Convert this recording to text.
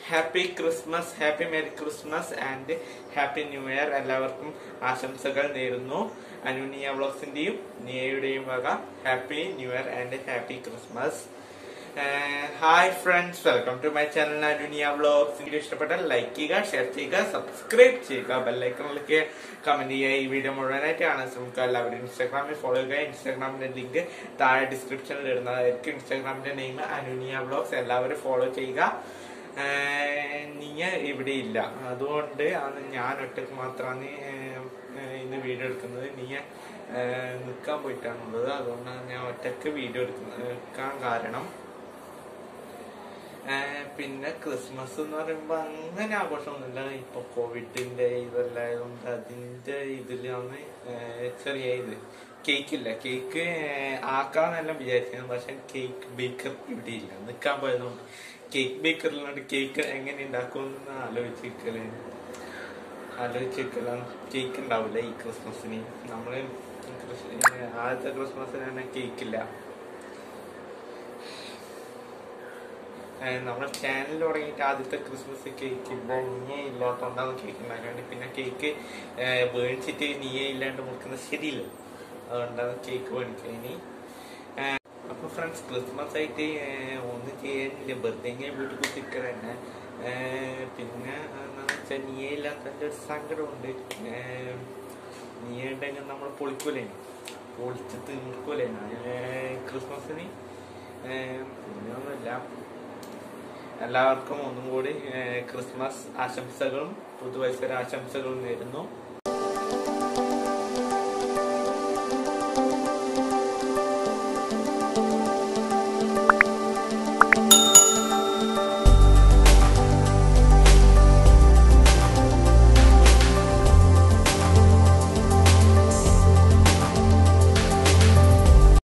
happy Christmas happy merry Christmas and happy new year എല്ലാവർക്കും ആശംസകൾ നേരുന്നു അനുനിയ വ്ളോഗ്സിന്റെയും നിയയുടെയും വക happy new year and happy Christmas hi friends welcome to my channel Anuniya vlogs video ഇഷ്ടപ്പെട്ടാൽ like ചെയ്യുക ഷെയർ ചെയ്യുക സബ്സ്ക്രൈബ് ചെയ്യുക ബെല്ലൈക്കണിലേക്ക് കമന്റ് ചെയ്യുക ഈ വീഡിയോ മുഴുവനായിട്ട് കാണാൻ ശ്രമിക്കുക എല്ലാവരും ഇൻസ്റ്റാഗ്രാമിൽ ഫോളോ ചെയ്യുക ഇൻസ്റ്റാഗ്രാമിന്റെ ലിങ്ക് താഴെ ഡിസ്ക്രിപ്ഷനിൽ ഇടുന്നതായിരിക്കും ഇൻസ്റ്റാഗ്രാമിന്റെ നെയിം അനുനിയ വ്ളോഗ്സ് എല്ലാവരും ഫോളോ ചെയ്യുക ഏഹ് നീയ ഇവിടെ ഇല്ല അതുകൊണ്ട് ആണ് ഞാൻ ഒറ്റക്ക് മാത്രമാണ് ഇന്ന് വീഡിയോ എടുക്കുന്നത് നീയ നിൽക്കാൻ പോയിട്ടാണുള്ളത് അതുകൊണ്ടാണ് ഞാൻ ഒറ്റക്ക് വീഡിയോ എടുക്കുന്നത് എടുക്കാൻ കാരണം ഏഹ് പിന്നെ ക്രിസ്മസ് എന്ന് പറയുമ്പോ അങ്ങനെ ആഘോഷമൊന്നുമില്ല ഇപ്പൊ കോവിഡിന്റെ ഇതെല്ലാം ആയതുകൊണ്ട് അതിന്റെ ഇതിലാണ് ഏഹ് ചെറിയ ഇത് കേക്ക് ഇല്ല കേക്ക് ആക്കാന്നെല്ലാം വിചാരിക്കുന്നത് പക്ഷെ കേക്ക് ബേക്കർ ഇവിടെ ഇല്ല നിൽക്കാൻ പോയതുകൊണ്ട് കേക്ക് ബേക്കറിലോട്ട് കേക്ക് എങ്ങനെ ഉണ്ടാക്കുമെന്ന് ആലോചിക്കല് ആലോചിക്കലാണ് കേക്ക് ഉണ്ടാവില്ല ഈ ക്രിസ്മസിന് നമ്മള് ക്രിസ്- ആദ്യത്തെ ക്രിസ്മസിന് തന്നെ കേക്കില്ല നമ്മുടെ ചാനൽ തുടങ്ങിയിട്ട് ആദ്യത്തെ ക്രിസ്മസ് കേക്ക് ഇല്ല നീയേ ഇല്ലാത്തോണ്ടാണ് കേക്ക് ഉണ്ടാക്കാണ്ട് പിന്നെ കേക്ക് മേടിച്ചിട്ട് നീയേ ഇല്ലാണ്ട് മുറിക്കുന്നത് ശരിയില്ല അതുകൊണ്ടാണ് കേക്ക് മേടിക്കുക ഇനി അപ്പൊ ഫ്രണ്ട്സ് ക്രിസ്മസ് ആയിട്ട് ഏഹ്, ഒന്നും ചെയ്യാനില്ല ബർത്ത്ഡേ ഇങ്ങനെ വീട്ടിൽ കുത്തിക്കുക തന്നെ ഏഹ്, പിന്നെ എന്താണെന്ന് വെച്ചാൽ നീയേ ഇല്ലാത്തതിന്റെ ഒരു സങ്കടമുണ്ട് ഏഹ്, നീയേ ഉണ്ടെങ്കിൽ നമ്മൾ പൊളിക്കൂലേ പൊളിച്ച് തീർക്കൂലേ ക്രിസ്മസിന് ഏഹ്, പിന്നെ ഒന്നുമില്ല എല്ലാവർക്കും ഒന്നും കൂടി ഏഹ്, ക്രിസ്മസ് ആശംസകളും പുതുവത്സര ആശംസകളും നേരുന്നു